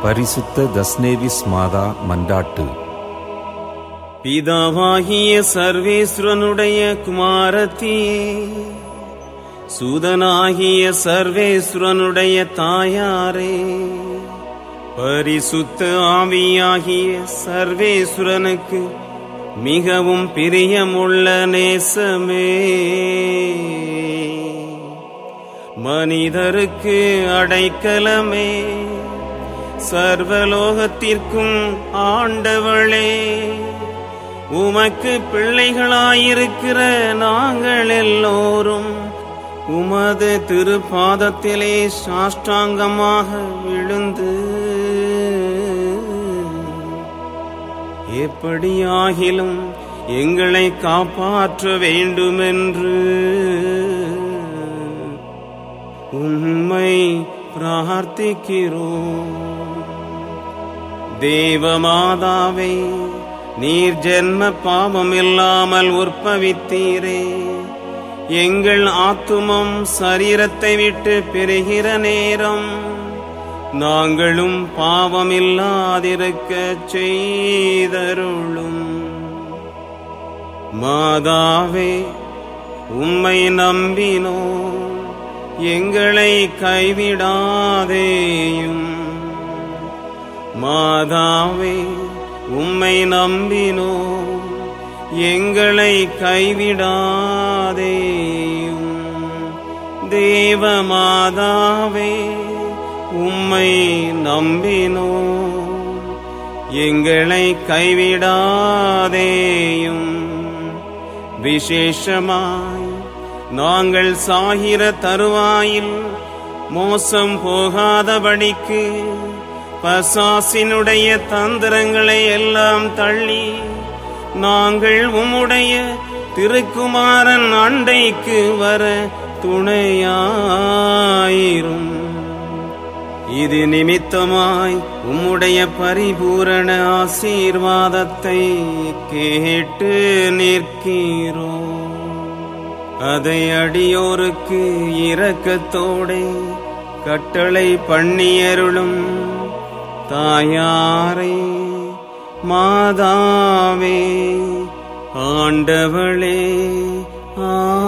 பரிசுத்த தஸ்னேவிஸ் மாதா மன்றாட்டு பிதாவாகிய சர்வேஸ்வரனுடைய குமாரத்தியே சூதனாகிய சர்வேஸ்வரனுடைய தாயாரே பரிசுத்த ஆவியாகிய சர்வேஸ்வரனுக்கு மிகவும் பிரியமுள்ள நேசமே மனிதருக்கு அடைக்கலமே சர்வலோகத்திற்கும் ஆண்டவளே உமக்கு பிள்ளைகளாயிருக்கிற நாங்கள் எல்லோரும் உமது திருப்பாதத்திலே சாஷ்டாங்கமாக விழுந்து எப்படியாகிலும் எங்களை காப்பாற்ற வேண்டுமென்று உம்மை பிரார்த்திக்கிறோம் தேவமாதாவே நீர் ஜென்ம பாவம் இல்லாமல் உற்பவித்தீரே எங்கள் ஆத்துமம் சரீரத்தை விட்டு பெறுகிற நேரம் நாங்களும் பாவமில்லாதிருக்க செய்தருளும் மாதாவே உம்மை நம்பினோ எங்களை கைவிடாதேயும் மாதாவே உம்மை நம்பினோ எங்களை கைவிடாதேயும் தேவமாதாவே உம்மை நம்பினோ எங்களை கைவிடாதேயும் விசேஷமாய் நாங்கள் சாகிற தருவாயில் மோசம் போகாதபடிக்கு பசாசினுடைய தந்திரங்களை எல்லாம் தள்ளி நாங்கள் உம்முடைய திருக்குமாரன் அண்டைக்கு வர துணையாயிரும் இது நிமித்தமாய் உம்முடைய பரிபூரண ஆசீர்வாதத்தை கேட்டு நிற்கிறோம் அதை அடியோருக்கு இரக்கத்தோடே கட்டளை பண்ணியருளும் தாயாரே மாதாவே ஆண்டவளே ஆ